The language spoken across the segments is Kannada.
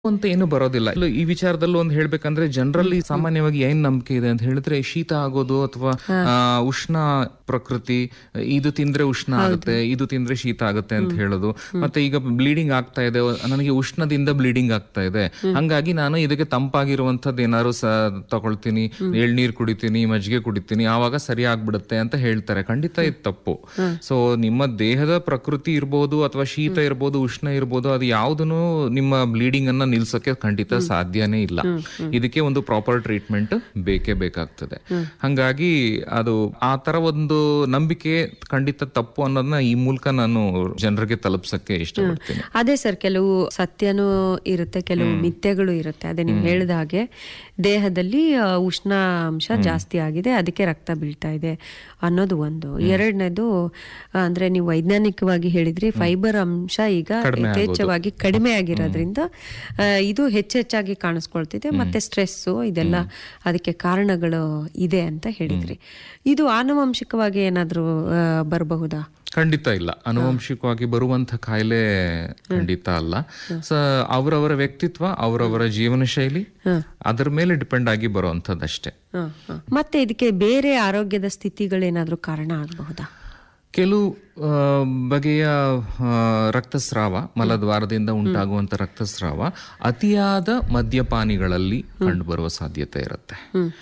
ಅಂತ ಏನು ಬರೋದಿಲ್ಲ ಇಲ್ಲ, ಈ ವಿಚಾರದಲ್ಲೂ ಒಂದು ಹೇಳ್ಬೇಕಂದ್ರೆ ಜನರಲ್ಲಿ ಸಾಮಾನ್ಯವಾಗಿ ಏನ್ ನಂಬಿಕೆ ಇದೆ ಅಂತ ಹೇಳಿದ್ರೆ ಶೀತ ಆಗೋದು ಅಥವಾ ಆ, ಉಷ್ಣ ಪ್ರಕೃತಿ ಇದು ತಿಂದ್ರೆ ಉಷ್ಣ ಆಗುತ್ತೆ ಇದು ತಿಂದ್ರೆ ಶೀತ ಆಗುತ್ತೆ ಅಂತ ಹೇಳೋದು ಮತ್ತೆ ಈಗ ಬ್ಲೀಡಿಂಗ್ ಆಗ್ತಾ ಇದೆ ನನಗೆ ಉಷ್ಣದಿಂದ ಬ್ಲೀಡಿಂಗ್ ಆಗ್ತಾ ಇದೆ ಹಂಗಾಗಿ ನಾನು ಇದಕ್ಕೆ ತಂಪಾಗಿರುವಂತದ್ದು ಏನಾದ್ರು ಸ ತಗೊಳ್ತೀನಿ ಎಳ್ನೀರ್ ಕುಡಿತೀನಿ ಮಜ್ಜಿಗೆ ಕುಡಿತೀನಿ ಆವಾಗ ಸರಿ ಆಗ್ಬಿಡುತ್ತೆ ಅಂತ ಹೇಳ್ತಾರೆ ಖಂಡಿತ ಇದು ತಪ್ಪು ಸೊ ನಿಮ್ಮ ದೇಹದ ಪ್ರಕೃತಿ ಇರ್ಬೋದು ಅಥವಾ ಶೀತ ಇರ್ಬೋದು ಉಷ್ಣ ಇರ್ಬೋದು ಅದು ಯಾವುದನ್ನು ನಿಮ್ಮ ಬ್ಲೀಡಿಂಗ್ ಅನ್ನ ನಿಲ್ಸೋಕೆ ಖಂಡಿತ ಸಾಧ್ಯನೇ ಇಲ್ಲ ಇದಕ್ಕೆ ಒಂದು ಪ್ರಾಪರ್ ಟ್ರೀಟ್ಮೆಂಟ್ ಬೇಕೇ ಬೇಕಾಗ್ತದೆ ಹಂಗಾಗಿ ಅದು ಆ ತರ ಒಂದು ನಂಬಿಕೆ ಖಂಡಿತ ತಪ್ಪು ಅನ್ನೋದನ್ನ ಈ ಮೂಲಕ ನಾನು ಜನರಿಗೆ ತಲುಪ್ಸಕ್ಕೆ ಇಷ್ಟಪಡ್ತೀನಿ ಅದೇ ಸರ್ ಕೆಲವು ಸತ್ಯನೂ ಇರುತ್ತೆ ಕೆಲವು ಮಿಥ್ಯಗಳು ಇರುತ್ತೆ ಅದೇ ನೀವು ಹೇಳಿದ ಹಾಗೆ ದೇಹದಲ್ಲಿ ಆ, ಉಷ್ಣಾಂಶ ಜಾಸ್ತಿ ಆಗಿದೆ ಅದಕ್ಕೆ ರಕ್ತ ಬೀಳ್ತಾ ಇದೆ ಅನ್ನೋದು ಒಂದು ಎರಡನೇದು ಅಂದ್ರೆ ನೀವು ವೈಜ್ಞಾನಿಕವಾಗಿ ಹೇಳಿದ್ರಿ ಫೈಬರ್ ಅಂಶ ಈಗ ಯಥೇಚ್ಛವಾಗಿ ಕಡಿಮೆ ಆಗಿರೋದ್ರಿಂದ ಆ, ಇದು ಹೆಚ್ಚೆಚ್ಚಾಗಿ ಕಾಣಿಸ್ಕೊಳ್ತಿದೆ ಮತ್ತೆ ಸ್ಟ್ರೆಸ್ಸು ಇದೆಲ್ಲ ಅದಕ್ಕೆ ಕಾರಣಗಳು ಇದೆ ಅಂತ ಹೇಳಿದ್ರಿ ಇದು ಆನುವಂಶಿಕವಾಗಿ ಏನಾದ್ರೂ ಆ, ಬರಬಹುದಾ ಖಂಡಿತ ಇಲ್ಲ ಅನುವಂಶಿಕವಾಗಿ ಬರುವಂತ ಕಾಯಿಲೆ ಖಂಡಿತ ಅಲ್ಲ ಸ ಅವರವರ ವ್ಯಕ್ತಿತ್ವ ಅವರವರ ಜೀವನ ಶೈಲಿ ಅದರ ಮೇಲೆ ಡಿಪೆಂಡ್ ಆಗಿ ಬರುವಂತದ್ದಷ್ಟೇ ಹ, ಹ. ಮತ್ತೆ ಇದಕ್ಕೆ ಬೇರೆ ಆರೋಗ್ಯದ ಸ್ಥಿತಿಗಳೇನಾದ್ರೂ ಕಾರಣ ಆಗಬಹುದಾ ಕೆಲವು ಆ, ಬಗೆಯ ಆ, ರಕ್ತಸ್ರಾವ ಮಲದ್ವಾರದಿಂದ ಉಂಟಾಗುವಂತ ರಕ್ತಸ್ರಾವ ಅತಿಯಾದ ಮದ್ಯಪಾನಿಗಳಲ್ಲಿ ಕಂಡುಬರುವ ಸಾಧ್ಯತೆ ಇರುತ್ತೆ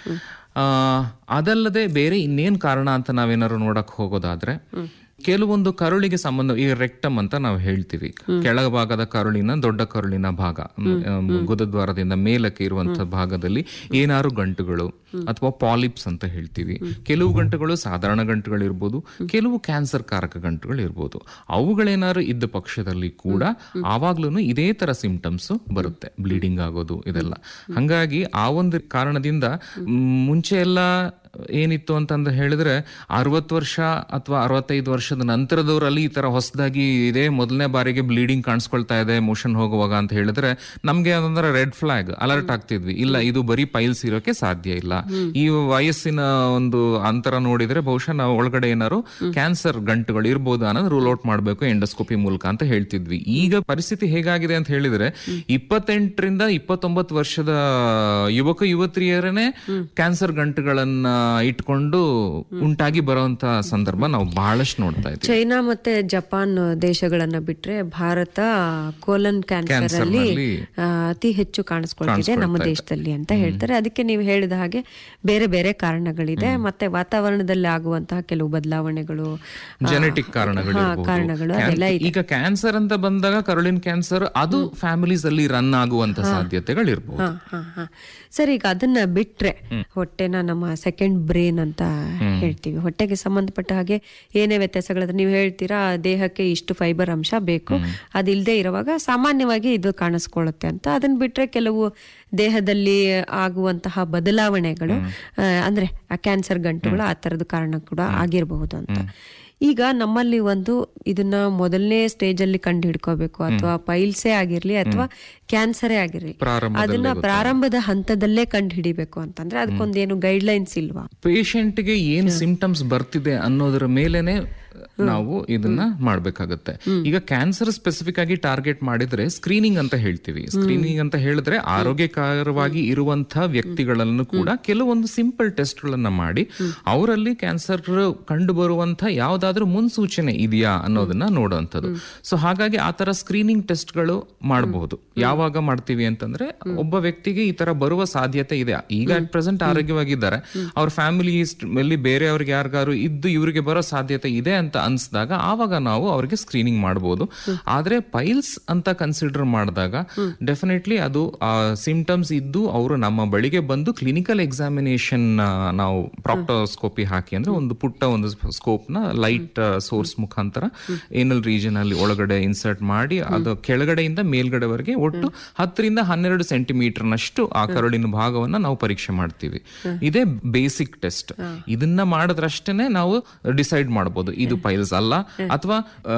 ಆ, ಅದಲ್ಲದೆ ಬೇರೆ ಇನ್ನೇನ್ ಕಾರಣ ಅಂತ ನಾವೇನಾದ್ರು ನೋಡಕ್ ಹೋಗೋದಾದ್ರೆ ಕೆಲವೊಂದು ಕರುಳಿಗೆ ಸಂಬಂಧ ಈ ರೆಕ್ಟಮ್ ಅಂತ ನಾವು ಹೇಳ್ತೀವಿ ಕೆಳಭಾಗದ ಕರುಳಿನ ದೊಡ್ಡ ಕರುಳಿನ ಭಾಗ ಮ್, ಗುದದ್ವಾರದಿಂದ ಮೇಲಕ್ಕೆ ಇರುವಂತಹ ಭಾಗದಲ್ಲಿ ಏನಾರು ಗಂಟುಗಳು ಅಥವಾ ಪಾಲಿಪ್ಸ್ ಅಂತ ಹೇಳ್ತೀವಿ ಕೆಲವು ಗಂಟುಗಳು ಸಾಧಾರಣ ಗಂಟುಗಳು ಇರ್ಬೋದು ಕೆಲವು ಕ್ಯಾನ್ಸರ್ ಕಾರಕ ಗಂಟುಗಳು ಇರ್ಬೋದು ಅವುಗಳೇನಾದ್ರು ಇದ್ದ ಪಕ್ಷದಲ್ಲಿ ಕೂಡ ಆವಾಗ್ಲೂ ಇದೇ ತರ ಸಿಂಪ್ಟಮ್ಸ್ ಬರುತ್ತೆ ಬ್ಲೀಡಿಂಗ್ ಆಗೋದು ಇದೆಲ್ಲ ಹಂಗಾಗಿ ಆ ಒಂದು ಕಾರಣದಿಂದ ಮ್, ಮುಂಚೆ ಎಲ್ಲ ಏನಿತ್ತು ಅಂತಂದ್ರೆ ಹೇಳಿದ್ರೆ ಅರವತ್ತು ವರ್ಷ ಅಥವಾ ಅರವತ್ತೈದು ವರ್ಷದ ನಂತರದವರಲ್ಲಿ ಈ ತರ ಹೊಸದಾಗಿ ಇದೇ ಮೊದಲನೇ ಬಾರಿಗೆ ಬ್ಲೀಡಿಂಗ್ ಕಾಣಿಸ್ಕೊಳ್ತಾ ಇದೆ ಮೋಷನ್ ಹೋಗುವಾಗ ಅಂತ ಹೇಳಿದ್ರೆ ನಮ್ಗೆ ಅದಂದ್ರೆ ರೆಡ್ ಫ್ಲಾಗ್ ಅಲರ್ಟ್ ಆಗ್ತಿದ್ವಿ ಇಲ್ಲ ಇದು ಬರೀ ಪೈಲ್ಸ್ ಇರೋಕೆ ಸಾಧ್ಯ ಇಲ್ಲ ಈ ವಯಸ್ಸಿನ ಒಂದು ಅಂತರ ನೋಡಿದ್ರೆ ಬಹುಶಃ ನಾವು ಒಳಗಡೆ ಏನಾರು ಕ್ಯಾನ್ಸರ್ ಗಂಟುಗಳು ಇರ್ಬೋದು ಅನ್ನೋದು ರೂಲ್ ಔಟ್ ಮಾಡಬೇಕು ಎಂಡೋಸ್ಕೋಪಿ ಮೂಲಕ ಅಂತ ಹೇಳ್ತಿದ್ವಿ ಈಗ ಪರಿಸ್ಥಿತಿ ಹೇಗಾಗಿದೆ ಅಂತ ಹೇಳಿದ್ರೆ ಇಪ್ಪತ್ತೆಂಟರಿಂದ ಇಪ್ಪತ್ತೊಂಬತ್ತು ವರ್ಷದ ಯುವಕ ಯುವತಿಯರನ್ನೇ ಕ್ಯಾನ್ಸರ್ ಗಂಟುಗಳನ್ನ ಇಟ್ಕೊಂಡು ಉಂಟಾಗಿ ಬರುವಂತ ಸಂದರ್ಭ ನಾವು ಬಹಳಷ್ಟು ನೋಡ್ತಾ ಇದ್ದೀವಿ ಚೈನಾ ಮತ್ತೆ ಜಪಾನ್ ದೇಶಗಳನ್ನ ಬಿಟ್ರೆ ಭಾರತ ಕೋಲನ್ ಕ್ಯಾನ್ಸರ್ ಅಲ್ಲಿ ನಲ್ಲಿ ಆ, ಅತಿ ಹೆಚ್ಚು ಕಾಣಿಸ್ಕೊಳ್ತಿದೆ ನಮ್ಮ ದೇಶದಲ್ಲಿ ಅಂತ ಹೇಳ್ತಾರೆ ಅದಕ್ಕೆ ನೀವು ಹೇಳಿದ ಹಾಗೆ ಬೇರೆ ಬೇರೆ ಕಾರಣಗಳಿದೆ ಮತ್ತೆ ವಾತಾವರಣದಲ್ಲಿ ಆಗುವಂತಹ ಕೆಲವು ಬದಲಾವಣೆಗಳು ಆ, ಜೆನೆಟಿಕ್ ಕಾರಣಗಳು ಹಾ, ಇರ್ಬೋದು. ಕಾರಣಗಳು ಕ್ಯಾನ್- ಅದೆಲ್ಲ ಈಗ ಕ್ಯಾನ್ಸರ್ ಅಂತ ಬಂದಾಗ ಕರುಳಿನ ಕ್ಯಾನ್ಸರ್ ಅದು ಫ್ಯಾಮಿಲೀಸ್ ಅಲ್ಲಿ ರನ್ ಆಗುವಂತ ಸಾಧ್ಯತೆಗಳು ಇರ್ಬೋದು ಹಾ, ಹಾ, ಹಾ. ಸರ್ ಈಗ ಅದನ್ನ ಬಿಟ್ರೆ ಹೊಟ್ಟೆನ ನಮ್ಮ ಸೆಕೆಂಡ್ ಬ್ರೇನ್ ಅಂತ ಹೇಳ್ತೀವಿ ಹೊಟ್ಟೆಗೆ ಸಂಬಂಧಪಟ್ಟ ಹಾಗೆ ಏನೇ ವ್ಯತ್ಯಾಸಗಳಾದ್ರೆ ನೀವು ಹೇಳ್ತೀರಾ ದೇಹಕ್ಕೆ ಇಷ್ಟು ಫೈಬರ್ ಅಂಶ ಬೇಕು ಅದಿಲ್ಲದೆ ಇರುವಾಗ ಸಾಮಾನ್ಯವಾಗಿ ಇದು ಕಾಣಿಸ್ಕೊಳ್ಳುತ್ತೆ ಅಂತ ಅದನ್ನ ಬಿಟ್ರೆ ಕೆಲವು ದೇಹದಲ್ಲಿ ಆಗುವಂತಹ ಬದಲಾವಣೆಗಳು ಆ, ಅಂದ್ರೆ ಆ ಕ್ಯಾನ್ಸರ್ ಗಂಟುಗಳು ಆ ತರದ ಕಾರಣ ಕೂಡ ಆಗಿರಬಹುದು ಅಂತ ಈಗ ನಮ್ಮಲ್ಲಿ ಒಂದು ಇದನ್ನ ಮೊದಲನೇ ಸ್ಟೇಜ್ ಅಲ್ಲಿ ಕಂಡು ಹಿಡ್ಕೋಬೇಕು ಅಥವಾ ಪೈಲ್ಸೇ ಆಗಿರ್ಲಿ ಅಥವಾ ಕ್ಯಾನ್ಸರೇ ಆಗಿರ್ಲಿ ಪ್ರಾರಂಭದಲ್ಲಿ ಅದನ್ನ ಪ್ರಾರಂಭದ ಹಂತದಲ್ಲೇ ಕಂಡು ಹಿಡಿಬೇಕು ಅಂತಂದ್ರೆ ಅದಕ್ಕೊಂದೇನು ಗೈಡ್ ಲೈನ್ಸ್ ಇಲ್ವಾ ಪೇಷಂಟ್ಗೆ ಏನ್ ಸಿಂಪ್ಟಮ್ಸ್ ಬರ್ತಿದೆ ಅನ್ನೋದರ ಮೇಲೆನೆ ನಾವು ಇದನ್ನ ಮಾಡ್ಬೇಕಾಗತ್ತೆ ಈಗ ಕ್ಯಾನ್ಸರ್ ಸ್ಪೆಸಿಫಿಕ್ ಆಗಿ ಟಾರ್ಗೆಟ್ ಮಾಡಿದ್ರೆ ಸ್ಕ್ರೀನಿಂಗ್ ಅಂತ ಹೇಳ್ತೀವಿ ಸ್ಕ್ರೀನಿಂಗ್ ಅಂತ ಹೇಳಿದ್ರೆ ಆರೋಗ್ಯಕರವಾಗಿ ಇರುವಂತಹ ವ್ಯಕ್ತಿಗಳನ್ನು ಕೂಡ ಕೆಲವೊಂದು ಸಿಂಪಲ್ ಟೆಸ್ಟ್ ಗಳನ್ನ ಮಾಡಿ ಅವರಲ್ಲಿ ಕ್ಯಾನ್ಸರ್ ಕಂಡು ಬರುವಂತ ಯಾವ್ದಾದ್ರೂ ಮುನ್ಸೂಚನೆ ಇದೆಯಾ ಅನ್ನೋದನ್ನ ನೋಡುವಂಥದ್ದು ಸೊ ಹಾಗಾಗಿ ಆ ತರ ಸ್ಕ್ರೀನಿಂಗ್ ಟೆಸ್ಟ್ಗಳು ಮಾಡಬಹುದು ಯಾವಾಗ ಮಾಡ್ತೀವಿ ಅಂತಂದ್ರೆ ಒಬ್ಬ ವ್ಯಕ್ತಿಗೆ ಈ ತರ ಬರುವ ಸಾಧ್ಯತೆ ಇದೆ ಈಗ ಅಟ್ ಪ್ರೆಸೆಂಟ್ ಆರೋಗ್ಯವಾಗಿದ್ದಾರೆ ಅವ್ರ ಫ್ಯಾಮಿಲಿ ಅಲ್ಲಿ ಬೇರೆಯವ್ರಿಗೆ ಯಾರಿಗಾರು ಇದ್ದು ಇವರಿಗೆ ಬರೋ ಸಾಧ್ಯತೆ ಇದೆ ಅಂತ ಅನ್ಸ್ದಾಗ ಆವಾಗ ನಾವು ಅವ್ರಿಗೆ ಸ್ಕ್ರೀನಿಂಗ್ ಮಾಡಬಹುದು ಆದ್ರೆ ಪೈಲ್ಸ್ ಅಂತ ಕನ್ಸಿಡರ್ ಮಾಡಿದಾಗ ಡೆಫಿನೆಟ್ಲಿ ಅದು ಸಿಂಪ್ಟಮ್ಸ್ ಇದ್ದು ಅವರು ನಮ್ಮ ಬಳಿಗೆ ಬಂದು ಕ್ಲಿನಿಕಲ್ ಎಕ್ಸಾಮಿನೇಷನ್ ನಾವು ಪ್ರಾಕ್ಟೋಸ್ಕೋಪಿ ಹಾಕಿ ಅಂದ್ರೆ ಒಂದು ಪುಟ್ಟ ಒಂದು ಸ್ಕೋಪ್ ನ ಲೈಟ್ ಸೋರ್ಸ್ ಮುಖಾಂತರ ಏನಲ್ ರೀಜನ್ ಅಲ್ಲಿ ಒಳಗಡೆ ಇನ್ಸರ್ಟ್ ಮಾಡಿ ಅದು ಕೆಳಗಡೆಯಿಂದ ಮೇಲ್ಗಡೆವರೆಗೆ ಒಟ್ಟು ಹತ್ತರಿಂದ ಹನ್ನೆರಡು ಸೆಂಟಿಮೀಟರ್ ನಷ್ಟು ಆ ಕರುಳಿನ ಭಾಗವನ್ನ ನಾವು ಪರೀಕ್ಷೆ ಮಾಡ್ತೀವಿ ಇದೇ ಬೇಸಿಕ್ ಟೆಸ್ಟ್ ಇದನ್ನ ಮಾಡಿದ್ರಷ್ಟೇನೆ ನಾವು ಡಿಸೈಡ್ ಮಾಡಬಹುದು ಇದು ಪೈಲ್ಸ್ ಅಲ್ಲ ಅಥವಾ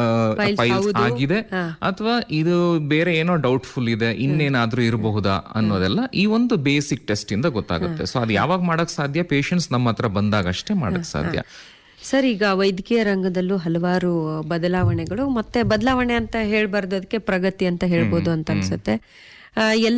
ಪೈಲ್ಸ್ ಆಗಿದೆ ಅಥವಾ ಇದು ಬೇರೆ ಏನೋ ಡೌಟ್ಫುಲ್ ಇದೆ ಇನ್ನೇನಾದ್ರೂ ಇರಬಹುದಾ ಅನ್ನೋದೆಲ್ಲ ಈ ಒಂದು ಬೇಸಿಕ್ ಟೆಸ್ಟ್ ಇಂದ ಗೊತ್ತಾಗುತ್ತೆ ಸೊ ಅದು ಯಾವಾಗ ಮಾಡಕ್ ಸಾಧ್ಯ ಪೇಷಂಟ್ಸ್ ನಮ್ಮ ಹತ್ರ ಬಂದಾಗ ಅಷ್ಟೇ ಮಾಡಕ್ ಸಾಧ್ಯ ಸರ್ ಈಗ ವೈದ್ಯಕೀಯ ರಂಗದಲ್ಲೂ ಹಲವಾರು ಬದಲಾವಣೆಗಳು ಮತ್ತೆ ಬದಲಾವಣೆ ಅಂತ ಹೇಳ್ಬಾರ್ದು ಅದಕ್ಕೆ ಪ್ರಗತಿ ಅಂತ ಹೇಳ್ಬೋದು ಅಂತ ಅನ್ಸುತ್ತೆ ಆ, ಎಲ್ಲ